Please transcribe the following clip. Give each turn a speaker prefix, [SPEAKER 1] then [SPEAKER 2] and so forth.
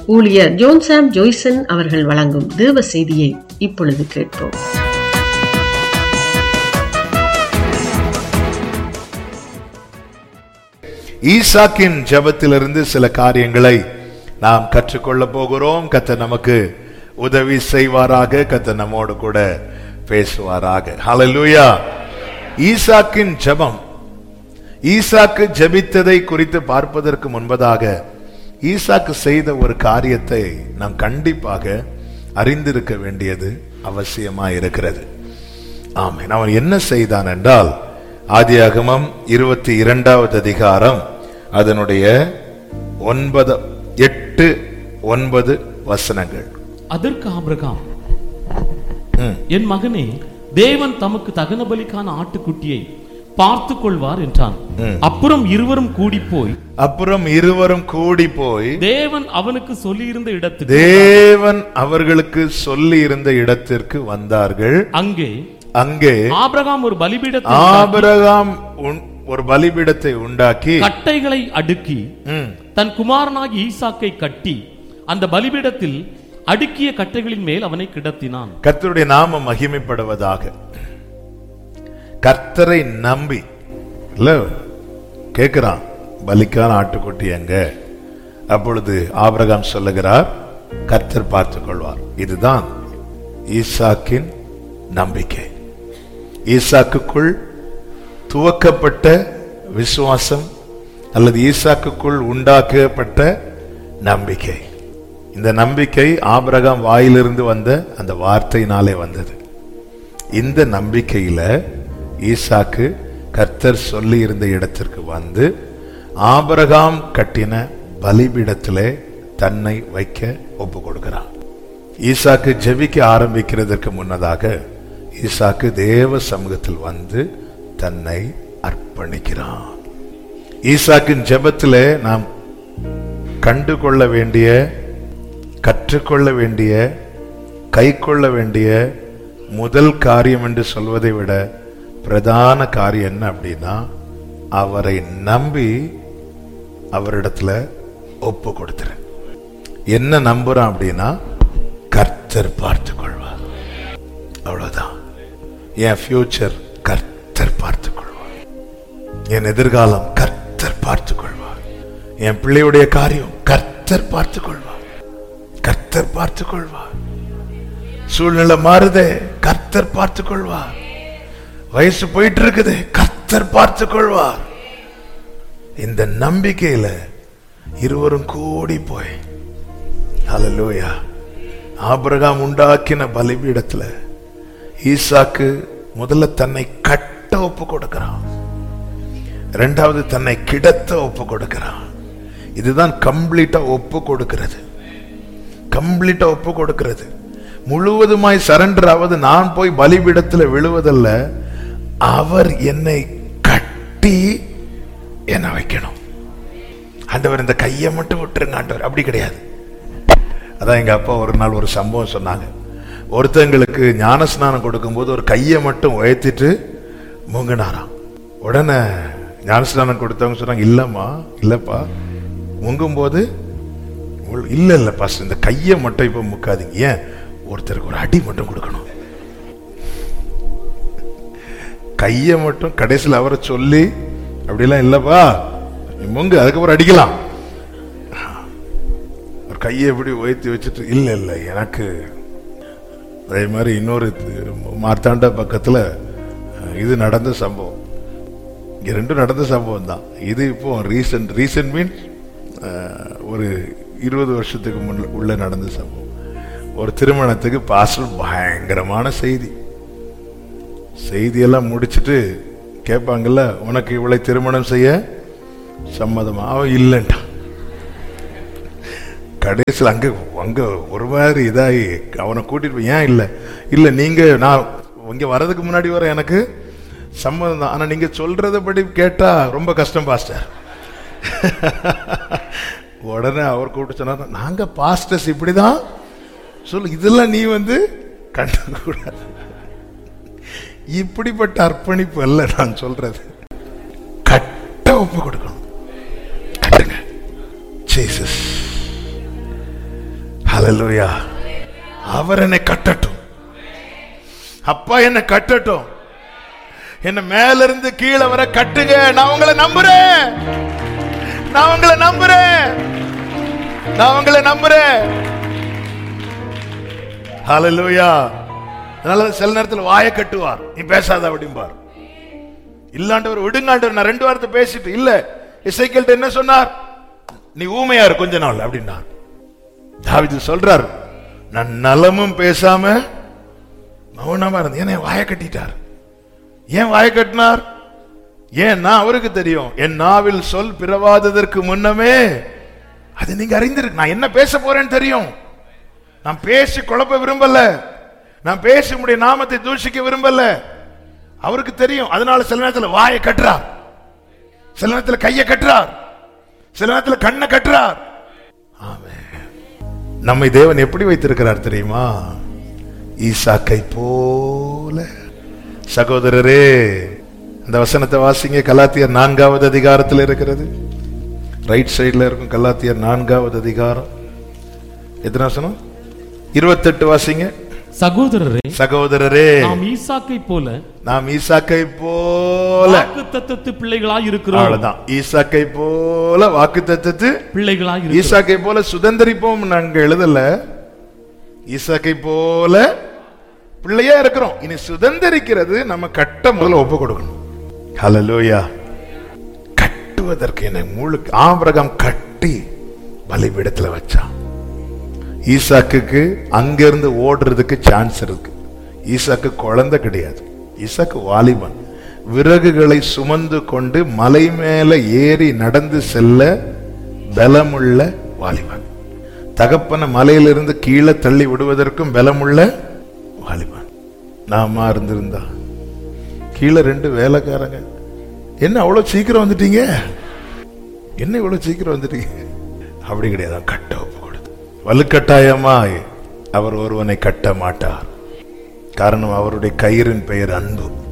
[SPEAKER 1] ஊழியர் ஜோன்சாம் ஜோய்சன் அவர்கள் வழங்கும் தேவ செய்தியை இப்பொழுது கேட்போம்
[SPEAKER 2] ஈசாக்கின் ஜெபத்திலிருந்து சில காரியங்களை நாம் கற்றுக்கொள்ள போகிறோம் கத்த நமக்கு உதவி செய்வாராக கத்த நம்மோடு கூட பேசுவாராக ஹalleluya ஈசாக்கின் ஜெபம் ஈசாக்கு ஜெபித்ததை குறித்து பார்ப்பதற்கு முன்பதாக ஈசாக்கு செய்த ஒரு காரியத்தை நாம் கண்டிப்பாக அறிந்திருக்க வேண்டியது அவசியமா இருக்கிறது ஆமென் அவன் என்ன செய்தான் என்றால் ஆதியாகமம் இருபத்தி இரண்டாவது அதிகாரம் அதனுடைய ஒன்பது எட்டு ஒன்பது வசனங்கள்
[SPEAKER 3] அதற்கு ஆபிரகாம்
[SPEAKER 2] ம்.
[SPEAKER 3] என் மகனே தேவன் தமக்கு தகன பலிக்கான ஆட்டுக்குட்டியை பார்த்து கொள்வார் என்றான்
[SPEAKER 2] ம்.
[SPEAKER 3] அப்புறம் இருவரும் கூடி போய்
[SPEAKER 2] அப்புறம் இருவரும் கூடி போய்
[SPEAKER 3] தேவன் அவனுக்கு சொல்லியிருந்த இடத்துக்கு
[SPEAKER 2] தேவன் அவர்களுக்கு சொல்லி இருந்த இடத்திற்கு வந்தார்கள்
[SPEAKER 3] அங்கே
[SPEAKER 2] அங்கே
[SPEAKER 3] ஆபிரகாம் ஒரு பலிபீடத்தை உண்டாக்கி,
[SPEAKER 2] ஆபிரகாம் உன்- ஒரு பலிபீடத்தை உண்டாக்கி
[SPEAKER 3] கட்டைகளை அடுக்கி
[SPEAKER 2] ம்,
[SPEAKER 3] தன் குமாரனாகி ஈசாக்கை கட்டி அந்த பலிபீடத்தில் அடுக்கிய கட்டைகளின் மேல் அவனை கிடத்தினான்
[SPEAKER 2] கர்த்தருடைய நாம மகிமைப்படுவதாக கர்த்தரை நம்பி இல்ல கேக்குறான் பலிக்கான ஆட்டுக்குட்டி எங்க அப்பொழுது ஆபிரகாம் சொல்லுகிறார் கர்த்தர் பார்த்துக் கொள்வார் இதுதான் ஈசாக்கின் நம்பிக்கை ஈசாக்குக்குள் துவக்கப்பட்ட விசுவாசம் அல்லது ஈசாக்குக்குள் உண்டாக்கப்பட்ட நம்பிக்கை இந்த நம்பிக்கை ஆபிரகாம் வாயிலிருந்து வந்த அந்த வார்த்தையினாலே வந்தது இந்த நம்பிக்கையில ஈசாக்கு கர்த்தர் சொல்லி இருந்த இடத்திற்கு வந்து ஆபிரகாம் கட்டின பலிபீடத்திலே தன்னை வைக்க ஒப்பு கொடுக்கிறான் ஈசாக்கு ஜெபிக்க ஆரம்பிக்கிறதற்கு முன்னதாக ஈசாக்கு தேவ சமூகத்தில் வந்து தன்னை அர்ப்பணிக்கிறான் ஈசாக்கின் ஜெபத்திலே நாம் கண்டுகொள்ள வேண்டிய கற்றுக்கொள்ள வேண்டிய கைக்கொள்ள வேண்டிய முதல் காரியம் என்று சொல்வதை விட பிரதான காரியம் என்ன அப்படின்னா அவரை நம்பி அவரிடத்துல ஒப்பு கொடுத்துரு என்ன நம்புறான் அப்படின்னா கர்த்தர் பார்த்து கொள்வார் அவ்வளவுதான் என் ஃபியூச்சர் கர்த்தர் பார்த்து கொள்வார் என் எதிர்காலம் கர்த்தர் பார்த்து கொள்வார் என் பிள்ளையுடைய காரியம் கர்த்தர் பார்த்து கொள்வார் கர்த்தர் பார்த்து கொள்வார் சூழ்நிலை மாறுதே கர்த்தர் பார்த்து கொள்வார் வயசு போயிட்டு இருக்குது கர்த்தர் பார்த்து கொள்வார் இந்த நம்பிக்கையில இருவரும் கூடி போய் ஹalleluya ஆபிரகாம் உண்டாக்கின பலிபீடத்துல ஈசாக்கு முதல்ல தன்னை கட்ட ஒப்பு கொடுக்கிறான் ரெண்டாவது தன்னை கிடத்த ஒப்பு கொடுக்கிறான் இதுதான் கம்ப்ளீட்டா ஒப்பு கொடுக்கிறது கம்ப்ளீட்டா ஒப்பு கொடுக்கிறது முழுவதுமாய் சரண்டர் ஆவது நான் போய் பலிபீடத்தில் விழுவதல்ல அவர் என்னை கட்டி என்ன வைக்கணும் ஆண்டவர் இந்த கையை மட்டும் விட்டுருங்க ஆண்டவர் அப்படி கிடையாது அதான் எங்க அப்பா ஒரு நாள் ஒரு சம்பவம் சொன்னாங்க ஒருத்தங்களுக்கு ஞானஸ்நானம் கொடுக்கும்போது ஒரு கையை மட்டும் உயர்த்திட்டு முங்கினாராம் உடனே ஞானஸ்நானம் கொடுத்தவங்க சொன்னாங்க இல்லம்மா இல்லப்பா முங்கும்போது உள்- இல்ல இல்ல பாஸ்டர் இந்த கையை மட்டும் இப்ப முக்காதீங்க ஏன் ஒருத்தருக்கு ஒரு அடி மட்டும் கொடுக்கணும் கையை மட்டும் கடைசியில் அவரை சொல்லி அப்படிலாம் இல்லப்பா நீ முங்கு அதுக்கப்புறம் அடிக்கலாம் ஒரு கையை எப்படி உயர்த்தி வச்சுட்டு இல்ல இல்ல எனக்கு அதே மாதிரி இன்னொரு இது, மார்த்தாண்ட பக்கத்துல அஹ், இது நடந்த சம்பவம் இங்க ரெண்டும் நடந்த சம்பவம் தான் இது இப்போ ரீசன்ட் ரீசன்ட் மீன்ஸ் ஒரு இருபது வருஷத்துக்கு முன்ன உள்ள நடந்த சம்பவம் ஒரு திருமணத்துக்கு பாஸ்டர் பயங்கரமான செய்தி செய்தியெல்லாம் முடிச்சிட்டு கேட்பாங்கல்ல உனக்கு இவளை திருமணம் செய்ய சம்மதமா அவன் இல்லைன்ட்டான் கடைசியில் அங்க அங்க ஒரு மாதிரி இதாகி அவனை கூட்டிட்டு போய் ஏன் இல்லை இல்லை நீங்க நான் இங்க வர்றதுக்கு முன்னாடி வர எனக்கு சம்மதம் தான் ஆனா நீங்க சொல்றதபடி கேட்டா ரொம்ப கஷ்டம் பாஸ்டர் உடனே அவர் கூப்பிட்டு சொன்னார் நாங்க பாஸ்டர்ஸ் இப்படிதான் சொல்லு இதெல்லாம் நீ வந்து கண்டுக்கூடாது இப்படிப்பட்ட அர்ப்பணிப்பு அல்ல நான் சொல்றது கட்ட ஒப்பு கொடுக்கணும் கட்டுங்க ஜீசஸ் ஹalleluya அவர் என்னை கட்டட்டும் அப்பா என்னை கட்டட்டும் என்ன மேல இருந்து கீழே வர கட்டுங்க நான் உங்களை நம்புறேன் நான் உங்களை நம்புறேன் நான் உங்களை நம்புறேன் ஹalleluya அதனால சில நேரத்தில் வாயை கட்டுவார் நீ பேசாத அப்படிம்பார் இல்லாண்டவர் விடுங்காண்டவர் நான் ரெண்டு வாரத்தை பேசிட்டு இல்ல இசைக்கல்ட்ட என்ன சொன்னார் நீ ஊமையா இரு கொஞ்ச நாள் அப்படின்னார் தாவிது சொல்றார் நான் நலமும் பேசாம மௌனமா இருந்தேன் ஏன் என் வாயை கட்டிட்டார் ஏன் வாயை கட்டினார் ஏன்னா அவருக்கு தெரியும் என் நாவில் சொல் பிறவாததற்கு முன்னமே அது நீங்க அறிந்திருக்கு நான் என்ன பேச போறேன்னு தெரியும் நான் பேசி குழப்ப விரும்பல நான் பேசி உம்முடைய நாமத்தை தூஷிக்க விரும்பல அவருக்கு தெரியும் அதனால சில நேரத்தில் வாயை கட்டுறார் சில நேரத்தில் கையை கட்டுறார் சில நேரத்தில் கண்ணை கட்டுறார் ஆமென். நம்மை தேவன் எப்படி வைத்திருக்கிறார் தெரியுமா ஈசாக்கை போல சகோதரரே இந்த வசனத்தை வாசிங்க கலாத்தியர் நான்காவது அதிகாரத்தில் இருக்கிறது ரைட் சைடுல இருக்கும் கலாத்தியர் நான்காவது அதிகாரம் எத்தனை வசனம் இருபத்தெட்டு வாசிங்க
[SPEAKER 3] சகோதரரே
[SPEAKER 2] சகோதரரே
[SPEAKER 3] நாம் ஈசாக்கை போல
[SPEAKER 2] நாம் ஈசாக்கை போல
[SPEAKER 3] வாக்கு தத்தத்து பிள்ளைகளாய் இருக்கிறோம்
[SPEAKER 2] அவ்வளவுதான் ஈசாக்கை போல வாக்கு தத்தத்து
[SPEAKER 3] பிள்ளைகளாய் இருக்கிறோம்
[SPEAKER 2] ஈசாக்கை போல சுதந்திரிப்போம் நாங்க எழுதல ஈசாக்கை போல பிள்ளையா இருக்கிறோம் இனி சுதந்திரிக்கிறது நம்ம கட்ட முதல்ல ஒப்பு கொடுக்கணும் ஹalleluya கட்டுவதற்கு என்ன முழு ஆபிரகாம் கட்டி பலிபீடத்துல வச்சான் ஈசாக்குக்கு அங்கிருந்து ஓடுறதுக்கு சான்ஸ் இருக்கு ஈசாக்கு குழந்தை கிடையாது ஈசாக்கு வாலிபன் விறகுகளை சுமந்து கொண்டு மலை மேல ஏறி நடந்து செல்ல பலமுள்ள வாலிபன் தகப்பன மலையிலிருந்து கீழே தள்ளி விடுவதற்கும் பலமுள்ள வாலிபன் நாம இருந்திருந்தா கீழே ரெண்டு வேலைக்காரங்க என்ன அவ்வளவு சீக்கிரம் வந்துட்டீங்க என்ன இவ்வளவு சீக்கிரம் வந்துட்டீங்க அப்படி கிடையாது அவன் கட்ட ஒப்பு கொடுத்து வலுக்கட்டாயமாய் அவர் ஒருவனை கட்ட மாட்டார் காரணம் அவருடைய கயிறின் பெயர் அன்பு